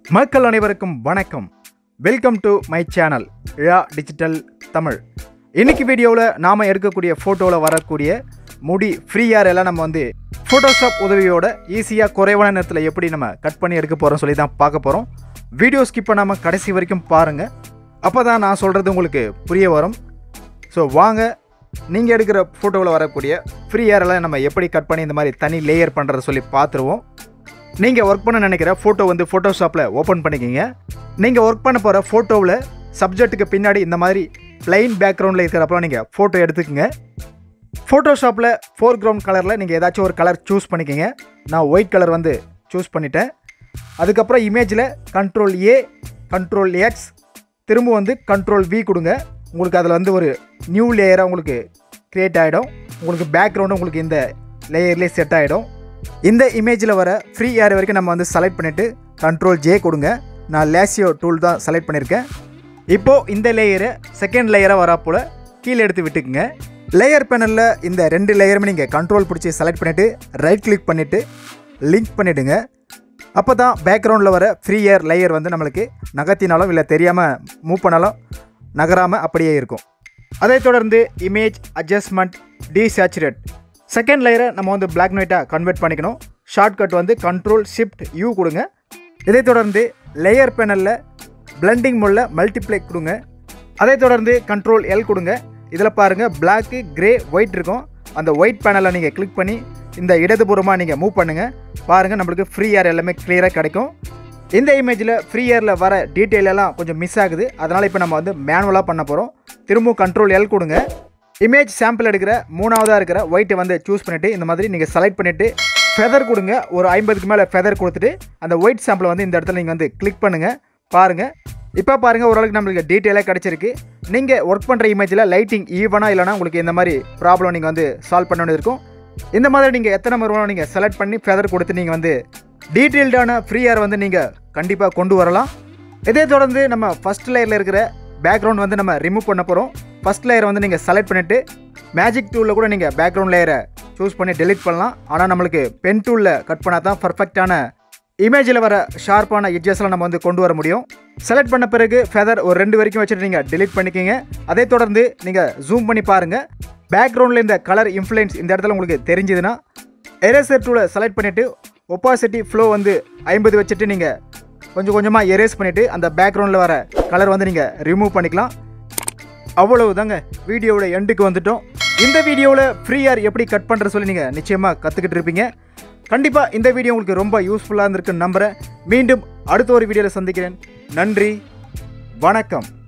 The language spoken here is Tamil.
மக்கள் அனைவருக்கும் வணக்கம் welcome to my channel Izha digital Tamil இன்னைக்கு வீடியோவில் நாம் எடுக்கக்கூடிய ஃபோட்டோவில் வரக்கூடிய முடி ஃப்ரீயாக எல்லாம் நம்ம வந்து ஃபோட்டோஷாப் உதவியோட ஈஸியாக குறைவான நேரத்தில் எப்படி நம்ம கட் பண்ணி எடுக்க போகிறோம் சொல்லி தான் பார்க்க போகிறோம் வீடியோ ஸ்கிப் பண்ணாமல் கடைசி வரைக்கும் பாருங்கள் அப்போ தான் நான் சொல்கிறது உங்களுக்கு புரிய வரும் ஸோ வாங்க நீங்கள் எடுக்கிற ஃபோட்டோவில் வரக்கூடிய ஃப்ரீ ஏரெல்லாம் நம்ம எப்படி கட் பண்ணி இந்த மாதிரி தனி லேயர் பண்ணுறத சொல்லி பார்த்துருவோம் நீங்கள் ஒர்க் பண்ண நினைக்கிற ஃபோட்டோ வந்து ஃபோட்டோஷாப்பில் ஓப்பன் பண்ணிக்கிங்க நீங்கள் ஒர்க் பண்ண போகிற ஃபோட்டோவில் சப்ஜெக்ட்டுக்கு பின்னாடி இந்த மாதிரி பிளைன் பேக்ரவுண்டில் இருக்கிறப்பலாம் நீங்கள் ஃபோட்டோ எடுத்துக்கங்க ஃபோட்டோஷாப்பில் ஃபோர் கிரவுண்ட் கலரில் நீங்கள் ஏதாச்சும் ஒரு கலர் சூஸ் பண்ணிக்கங்க நான் ஒயிட் கலர் வந்து சூஸ் பண்ணிட்டேன் அதுக்கப்புறம் இமேஜில் கண்ட்ரோல் ஏ கண்ட்ரோல் எக்ஸ் திரும்ப வந்து கண்ட்ரோல் வி கொடுங்க உங்களுக்கு அதில் வந்து ஒரு நியூ லேயராக உங்களுக்கு க்ரியேட் ஆகிடும் உங்களுக்கு பேக்ரவுண்டு உங்களுக்கு இந்த லேயர்லேயே செட் ஆகிடும் இந்த இமேஜில் வர ஃப்ரீ ஏர் வரைக்கும் நம்ம வந்து செலக்ட் பண்ணிவிட்டு கண்ட்ரோல் ஜே கொடுங்க நான் லேசியோ டூல் தான் செலக்ட் பண்ணியிருக்கேன் இப்போது இந்த லேயரை செகண்ட் லேயராக வரப்போல் கீழே எடுத்து விட்டுக்குங்க லேயர் பேனலில் இந்த ரெண்டு லேயருமே நீங்கள் கண்ட்ரோல் பிடிச்சி செலக்ட் பண்ணிவிட்டு ரைட் கிளிக் பண்ணிவிட்டு லிங்க் பண்ணிவிடுங்க அப்போ தான் பேக்ரவுண்டில் வர ஃப்ரீ ஏர் லேயர் வந்து நம்மளுக்கு நகர்த்தினாலும் இல்லை தெரியாமல் மூவ் பண்ணாலும் நகராமல் அப்படியே இருக்கும் அதை தொடர்ந்து இமேஜ் அட்ஜஸ்ட்மெண்ட் டீசேச்சுரேட் செகண்ட் லேயரை நம்ம வந்து பிளாக் அண்ட் ஒயிட்டாக கன்வெர்ட் பண்ணிக்கணும் ஷார்ட்கட் வந்து கண்ட்ரோல் ஷிஃப்ட் யூ கொடுங்க இதை தொடர்ந்து லேயர் பேனலில் பிளண்டிங் மோடில் மல்டிப்ளை கொடுங்க அதை தொடர்ந்து கண்ட்ரோல் எல் கொடுங்க இதில் பாருங்கள் பிளாக்கு கிரே ஒயிட் இருக்கும் அந்த ஒயிட் பேனலை நீங்கள் கிளிக் பண்ணி இந்த இடதுபுறமாக நீங்கள் மூவ் பண்ணுங்கள் பாருங்கள் நம்மளுக்கு ஃப்ரீ ஏர் எல்லாமே கிளியராக கிடைக்கும் இந்த இமேஜில் ஃப்ரீ ஏரில் வர டீட்டெயில் எல்லாம் கொஞ்சம் மிஸ் ஆகுது அதனால் இப்போ நம்ம வந்து மேனுவலாக பண்ண போகிறோம் திரும்பவும் கண்ட்ரோல் எல் கொடுங்க இமேஜ் சாம்பிள் எடுக்கிற மூணாவதாக இருக்கிற ஒயிட்டை வந்து சூஸ் பண்ணிவிட்டு இந்த மாதிரி நீங்கள் செலக்ட் பண்ணிவிட்டு ஃபெதர் கொடுங்க ஒரு ஐம்பதுக்கு மேலே ஃபெதர் கொடுத்துட்டு அந்த ஒயிட் சாம்பிளை வந்து இந்த இடத்துல நீங்கள் வந்து கிளிக் பண்ணுங்கள் பாருங்கள் இப்போ பாருங்கள் ஓரளவுக்கு நம்மளுக்கு டீட்டெயிலாக கிடச்சிருக்கு நீங்கள் ஒர்க் பண்ணுற இமேஜில் லைட்டிங் ஈவனாக இல்லைனா உங்களுக்கு இந்த மாதிரி ப்ராப்ளம் நீங்கள் வந்து சால்வ் பண்ண வேண்டியது இருக்கும் இந்த மாதிரி நீங்கள் எத்தனை முறை வேணாலும் நீங்கள் செலக்ட் பண்ணி ஃபெதர் கொடுத்து நீங்கள் வந்து டீட்டெயில்டான ஃப்ரீயாக வந்து நீங்கள் கண்டிப்பாக கொண்டு வரலாம் இதே தொடர்ந்து நம்ம ஃபஸ்ட் லேயரில் இருக்கிற பேக்ரவுண்ட் வந்து நம்ம ரிமூவ் பண்ண போகிறோம் ஃபஸ்ட் லேயரை வந்து நீங்கள் செலக்ட் பண்ணிவிட்டு மேஜிக் டூலில் கூட நீங்கள் பேக்ரவுண்ட் லேயரை சூஸ் பண்ணி டெலிட் பண்ணலாம் ஆனால் நம்மளுக்கு பென் டூலில் கட் பண்ணால் தான் பர்ஃபெக்டான இமேஜில் வர ஷார்ப்பான எட்ஜஸ்லாம் நம்ம வந்து கொண்டு வர முடியும் செலக்ட் பண்ண பிறகு ஃபெதர் ஒரு ரெண்டு வரைக்கும் வச்சுட்டு நீங்கள் டெலிட் பண்ணிக்கிங்க அதை தொடர்ந்து நீங்கள் ஜூம் பண்ணி பாருங்கள் பேக்ரவுண்டில் இந்த கலர் இன்ஃப்ளூயன்ஸ் இந்த இடத்துல உங்களுக்கு தெரிஞ்சுதுன்னா எரேசர் டூலை செலக்ட் பண்ணிவிட்டு ஒப்பாசிட்டி ஃப்ளோ வந்து ஐம்பது வச்சுட்டு நீங்கள் கொஞ்சம் கொஞ்சமாக எரேஸ் பண்ணிவிட்டு அந்த பேக்ரவுண்டில் வர கலர் வந்து நீங்கள் ரிமூவ் பண்ணிக்கலாம் அவ்வளவு தாங்க வீடியோவோட எண்டுக்கு வந்துட்டோம் இந்த வீடியோவில் ஃப்ரீயார் எப்படி கட் பண்ணுறது சொல்லி நீங்கள் நிச்சயமாக கற்றுக்கிட்டு இருப்பீங்க கண்டிப்பாக இந்த வீடியோ உங்களுக்கு ரொம்ப யூஸ்ஃபுல்லாக இருந்திருக்குன்னு நம்புகிறேன் மீண்டும் அடுத்த ஒரு வீடியோவில் சந்திக்கிறேன் நன்றி வணக்கம்